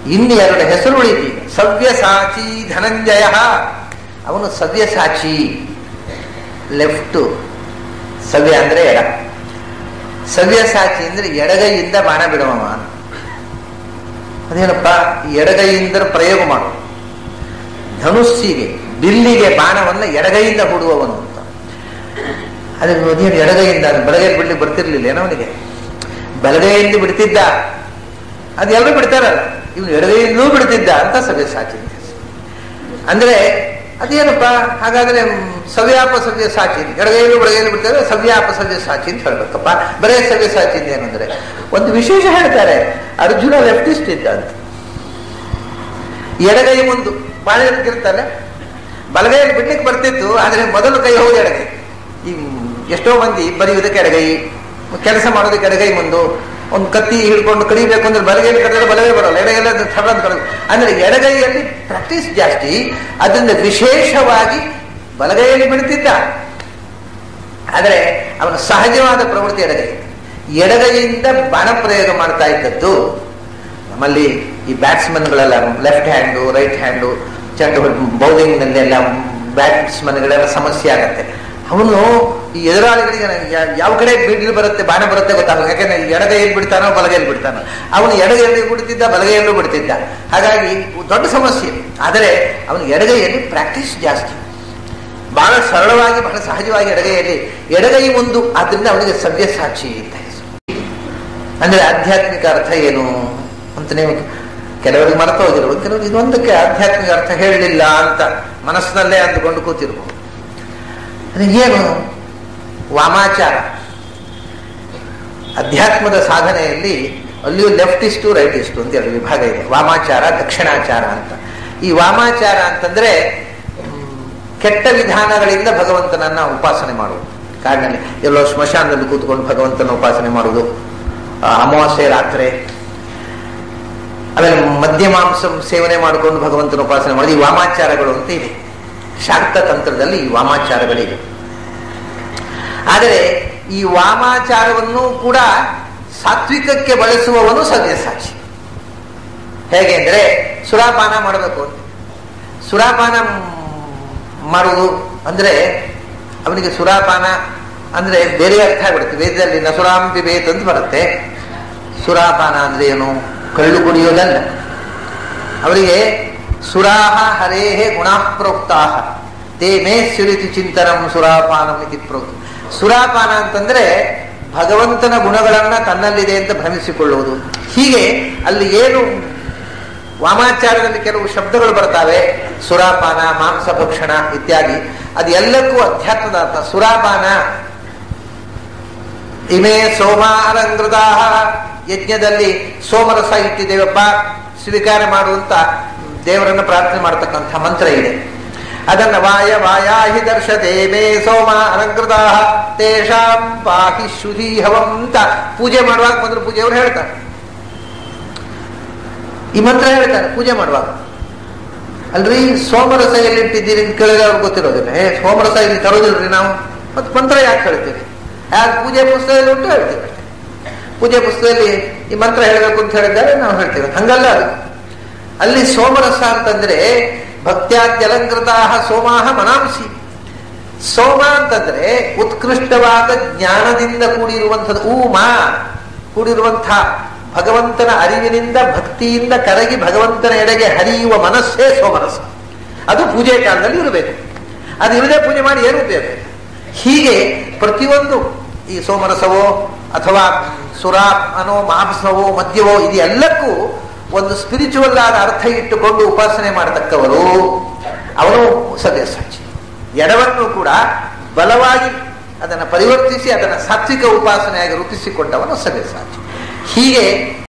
ಇನ್ನು ಎರಡು ಹೆಸರು ಉಳಿತಿ ಸವ್ಯಸಾಚಿ ಧನಂಜಯ ಅವನು ಸವ್ಯಸಾಚಿ ಲೆಫ್ಟ್ ಸವ್ಯ ಅಂದ್ರೆ ಎಡ ಸವ್ಯಸಾಚಿ ಅಂದ್ರೆ ಎಡಗೈಯಿಂದ ಬಾಣ ಬಿಡುವವ ಅದೇನಪ್ಪ ಎಡಗೈಯಿಂದ ಪ್ರಯೋಗ ಮಾಡು ಧನುಸ್ಸಿಗೆ ಬಿಲ್ಲಿಗೆ ಬಾಣವನ್ನು ಎಡಗೈಯಿಂದ ಹೂಡುವವನು ಅಂತ ಅದೇ ಅದೇನು ಎಡಗೈಯಿಂದ ಬಲಗೈಯಲ್ಲಿ ಬಿಡ್ಲಿಕ್ಕೆ ಬರ್ತಿರ್ಲಿಲ್ಲ ಏನೋ ಅವನಿಗೆ ಬಲಗೈಯಲ್ಲಿ ಬಿಡ್ತಿದ್ದ ಅದೆಲ್ಲರೂ ಬಿಡ್ತಾರಲ್ಲ ಇವನು ಎಡಗೈಯಿಂದಲೂ ಬಿಡ್ತಿದ್ದ ಅಂತ ಸವ್ಯಸಾಚಿ ಅಂತ ಹೆಸರು. ಅಂದ್ರೆ ಅದೇನಪ್ಪ ಹಾಗಾದ್ರೆ ಮ್, ಸವ್ಯಾಪ ಸವ್ಯ ಸಾಚಿ ಎಡಗೈಲು ಬಡಗೈಲು ಬಿಡ್ತಾರೆ ಸವ್ಯಾಪ ಸವ್ಯ ಸಾಚಿ ಅಂತ ಹೇಳ್ಬೇಕಪ್ಪ ಬರೇ ಸವ್ಯ ಸಾಚಿ ಅಂತ ಏನಂದ್ರೆ ಒಂದು ವಿಶೇಷ ಹೇಳ್ತಾರೆ ಅರ್ಜುನ ಲೆಫ್ಟಿಸ್ಟ್ ಇದ್ದ ಅಂತ ಎಡಗೈ ಮುಂದು ಬಾಳ ಇರ್ತಾನೆ ಬಲಗೈಯಲ್ಲಿ ಬಿಡ್ಲಿಕ್ಕೆ ಬರ್ತಿತ್ತು ಆದ್ರೆ ಮೊದಲು ಕೈ ಹೋಗಿ ಎಡಗೈ ಈ ಎಷ್ಟೋ ಮಂದಿ ಬರೆಯುವುದಕ್ಕೆ ಎಡಗೈ ಕೆಲಸ ಮಾಡೋದಕ್ಕೆ ಎಡಗೈ ಮುಂದು ಒಂದು ಕತ್ತಿ ಹಿಡ್ಕೊಂಡು ಕಡಿಬೇಕು ಅಂದ್ರೆ ಬಲಗೈಲಿ ಕಡಿದ್ರೆ ಬಲಗೈ ಬರಲ್ಲ ಎಡಗೈಲಿ ಅದು ಥರ ಅಂತ ಕಡಿದು ಅಂದ್ರೆ ಎಡಗೈಯಲ್ಲಿ ಪ್ರಾಕ್ಟೀಸ್ ಜಾಸ್ತಿ ಅದರಿಂದ ವಿಶೇಷವಾಗಿ ಬಲಗೈಯಲ್ಲಿ ಬಿಡ್ತಿದ್ದ ಆದರೆ ಅವನ ಸಹಜವಾದ ಪ್ರವೃತ್ತಿ ಎಡಗೈ ಎಡಗೈಯಿಂದ ಬಾಣ ಪ್ರಯೋಗ ಮಾಡ್ತಾ ಇದ್ದದ್ದು ನಮ್ಮಲ್ಲಿ ಈ ಬ್ಯಾಟ್ಸ್ಮನ್ಗಳೆಲ್ಲ ಲೆಫ್ಟ್ ಹ್ಯಾಂಡು ರೈಟ್ ಹ್ಯಾಂಡು ಚೆಂಡು ಬೌಲಿಂಗ್ ನಲ್ಲೆಲ್ಲ ಬ್ಯಾಟ್ಸ್ಮನ್ಗಳೆಲ್ಲ ಸಮಸ್ಯೆ ಆಗತ್ತೆ ಅವನು ಈ ಎದುರಾಳಿಗಳಿಗೆ ಯಾ- ಯಾವ ಕಡೆ ಬಿಡ್ಲು ಬರುತ್ತೆ ಬಾಣ ಬರುತ್ತೆ ಗೊತ್ತಾಗಲ್ಲ ಯಾಕಂದ್ರೆ ಎಡಗೈಯಲ್ಲಿ ಬಿಡ್ತಾನೋ ಬಲಗೈಯಲ್ಲಿ ಬಿಡ್ತಾನೋ ಅವನು ಎಡಗೈಯಲ್ಲಿ ಬಿಡ್ತಿದ್ದ ಬಲಗೈಯಲ್ಲೂ ಬಿಡ್ತಿದ್ದ ಹಾಗಾಗಿ ದೊಡ್ಡ ಸಮಸ್ಯೆ ಆದರೆ ಅವನು ಎಡಗೈಯಲ್ಲಿ ಪ್ರಾಕ್ಟೀಸ್ ಜಾಸ್ತಿ ಬಹಳ ಸರಳವಾಗಿ ಬಹಳ ಸಹಜವಾಗಿ ಎಡಗೈಯಲ್ಲಿ ಎಡಗೈ ಒಂದು ಆದ್ರಿಂದ ಅವನಿಗೆ ಸವ್ಯಸಾಚಿ ಅಂತ ಹೆಸರು ಅಂದ್ರೆ ಆಧ್ಯಾತ್ಮಿಕ ಅರ್ಥ ಏನು ಅಂತ ನೀವು ಕೆಲವರಿಗೆ ಮರೆತು ಹೋಗಿರ್ಬೋದು ಕೆಲವರು ಇದೊಂದಕ್ಕೆ ಆಧ್ಯಾತ್ಮಿಕ ಅರ್ಥ ಹೇಳಲಿಲ್ಲ ಅಂತ ಮನಸ್ಸಿನಲ್ಲೇ ಅಂದುಕೊಂಡು ಕೂತಿರ್ಬೋದು ಅದು ಏನು ವಾಮಾಚಾರ ಅಧ್ಯಾತ್ಮದ ಸಾಧನೆಯಲ್ಲಿ ಅಲ್ಲಿಯೂ ಲೆಫ್ಟಿಸ್ಟು ರೈಟಿಸ್ಟು ಅಂತ ಎರಡು ವಿಭಾಗ ಇದೆ ವಾಮಾಚಾರ ದಕ್ಷಿಣಾಚಾರ ಅಂತ ಈ ವಾಮಾಚಾರ ಅಂತಂದ್ರೆ ಮ್, ಕೆಟ್ಟ ವಿಧಾನಗಳಿಂದ ಭಗವಂತನನ್ನ ಉಪಾಸನೆ ಮಾಡುವುದು ಕಾಡಿನಲ್ಲಿ ಎಲ್ಲೋ ಸ್ಮಶಾನದಲ್ಲಿ ಕೂತ್ಕೊಂಡು ಭಗವಂತನ ಉಪಾಸನೆ ಮಾಡುವುದು ಆ, ಅಮಾವಾಸ್ಯೆ ರಾತ್ರಿ ಆಮೇಲೆ ಮದ್ಯ ಮಾಂಸ ಸೇವನೆ ಮಾಡಿಕೊಂಡು ಭಗವಂತನ ಉಪಾಸನೆ ಮಾಡೋದು ಈ ವಾಮಾಚಾರಗಳು ಅಂತ ಇದೆ ಶಾಕ್ತ ತಂತ್ರದಲ್ಲಿ ಈ ವಾಮಾಚಾರಗಳಿವೆ ಆದರೆ ಈ ವಾಮಾಚಾರವನ್ನು ಕೂಡ ಸಾತ್ವಿಕಕ್ಕೆ ಬಳಸುವವನು ಸವ್ಯಸಾಚಿ ಹೇಗೆ ಅಂದ್ರೆ ಸುರಾಪಾನ ಮಾಡಬೇಕು ಅಂತ ಸುರಾಪಾನ ಮಾಡುವುದು ಅಂದ್ರೆ ಅವನಿಗೆ ಸುರಾಪಾನ ಅಂದ್ರೆ ಬೇರೆ ಅರ್ಥ ಆಗ್ಬಿಡುತ್ತೆ ವೇದದಲ್ಲಿ ನಸುರಾಂ ಪಿಬೇತ್ ಅಂತ ಬರುತ್ತೆ ಸುರಾಪಾನ ಅಂದ್ರೆ ಏನು ಕಳ್ಳು ಕುಡಿಯೋದಲ್ಲ ಅವರಿಗೆ ಸುರಾಹ ಹರೇಹೇ ಗುಣಾಃ ಪ್ರೋಕ್ತಾಹ ತೇ ಮೇ ಸುರಿತಿ ಚಿಂತನಂ ಸುರಾಪಾನಂ ಇತಿ ಪ್ರೋಕ್ತ ಸುರಾಪಾನ ಅಂತಂದ್ರೆ ಭಗವಂತನ ಗುಣಗಳನ್ನ ತನ್ನಲ್ಲಿದೆ ಅಂತ ಭ್ರಮಿಸಿಕೊಳ್ಳುವುದು ಹೀಗೆ ಅಲ್ಲಿ ಏನು ವಾಮಾಚಾರದಲ್ಲಿ ಕೆಲವು ಶಬ್ದಗಳು ಬರ್ತಾವೆ ಸುರಾಪಾನ ಮಾಂಸ ಭಕ್ಷಣ ಇತ್ಯಾದಿ ಅದೆಲ್ಲಕ್ಕೂ ಅಧ್ಯಾತ್ಮದ ಅರ್ಥ ಸುರಾಪಾನ ಇಮೇ ಸೋಮಾರಂಗೃತ ಯಜ್ಞದಲ್ಲಿ ಸೋಮರಸ ಇಟ್ಟಿದ್ದೇವಪ್ಪ ಸ್ವೀಕಾರ ಮಾಡುವಂತ ದೇವರನ್ನು ಪ್ರಾರ್ಥನೆ ಮಾಡತಕ್ಕಂಥ ಮಂತ್ರ ಇದೆ ಅದನ್ನ ವಾಯ ವಾಯಾಹಿ ದರ್ಶತೆ ಮೇ ಸೋಮ ಅಲಂಕೃತ ತೇಷಾಂ ಪಾಹಿ ಶುಧೀಹವಂ ಅಂತ ಪೂಜೆ ಮಾಡುವಾಗ ಮೊದಲು ಪೂಜೆಯವರು ಹೇಳ್ತಾರೆ ಈ ಮಂತ್ರ ಹೇಳ್ತಾರೆ ಪೂಜೆ ಮಾಡುವಾಗ ಅಲ್ರಿ ಸೋಮರಸ ಎಲ್ಲಿಟ್ಟಿದ್ದೀರಿ ಅಂತ ಕೇಳಿದ್ರೆ ಅವ್ರಿಗೆ ಗೊತ್ತಿರೋದಿಲ್ಲ ಏ ಸೋಮರಸ ಇಲ್ಲಿ ತರೋದಿಲ್ರಿ ನಾವು ಮತ್ತೆ ಮಂತ್ರ ಯಾಕೆ ಹೇಳ್ತೀವಿ ಯಾಕೆ ಪೂಜೆ ಪುಸ್ತಕದಲ್ಲಿ ಉಂಟು ಹೇಳ್ತೀವಿ ಅಷ್ಟೇ ಪೂಜೆ ಪುಸ್ತಕದಲ್ಲಿ ಈ ಮಂತ್ರ ಹೇಳಬೇಕು ಅಂತ ಹೇಳಿದ್ದಾರೆ ನಾವು ಹೇಳ್ತೇವೆ ಹಂಗಲ್ಲ ಅದು ಅಲ್ಲಿ ಸೋಮರಸ ಅಂತಂದ್ರೆ ಭಕ್ತ್ಯಾದ್ಯಲಂಕೃತ ಸೋಮಾಹ ಮನಾಂಸಿ ಸೋಮ ಅಂತಂದ್ರೆ ಉತ್ಕೃಷ್ಟವಾದ ಜ್ಞಾನದಿಂದ ಕೂಡಿರುವಂಥದ್ದು ಊಮ ಕೂಡಿರುವಂತಹ ಭಗವಂತನ ಅರಿವಿನಿಂದ ಭಕ್ತಿಯಿಂದ ಕರಗಿ ಭಗವಂತನ ಎಡೆಗೆ ಹರಿಯುವ ಮನಸ್ಸೇ ಸೋಮರಸ ಅದು ಪೂಜೆ ಕಾಲದಲ್ಲಿ ಇರಬೇಕು ಅದು ಇಲ್ಲದೆ ಪೂಜೆ ಮಾಡಿ ಏನು ಉಪಯೋಗ ಇಲ್ಲ. ಹೀಗೆ ಪ್ರತಿಯೊಂದು ಈ ಸೋಮರಸವೋ ಅಥವಾ ಸುರಾ ಅನ್ನೋ ಮಾಂಸವೋ ಮದ್ಯವೋ ಇದೆಲ್ಲಕ್ಕೂ ಒಂದು ಸ್ಪಿರಿಚುವಲ್ ಆದ ಅರ್ಥ ಇಟ್ಟುಕೊಂಡು ಉಪಾಸನೆ ಮಾಡತಕ್ಕವರು ಅವರು ಸವ್ಯಸಾಚಿ ಎಡವನ್ನು ಕೂಡ ಬಲವಾಗಿ ಅದನ್ನು ಪರಿವರ್ತಿಸಿ ಅದನ್ನು ಸಾತ್ವಿಕ ಉಪಾಸನೆಯಾಗಿ ರೂಪಿಸಿಕೊಂಡವನು ಸವ್ಯಸಾಚಿ ಹೀಗೆ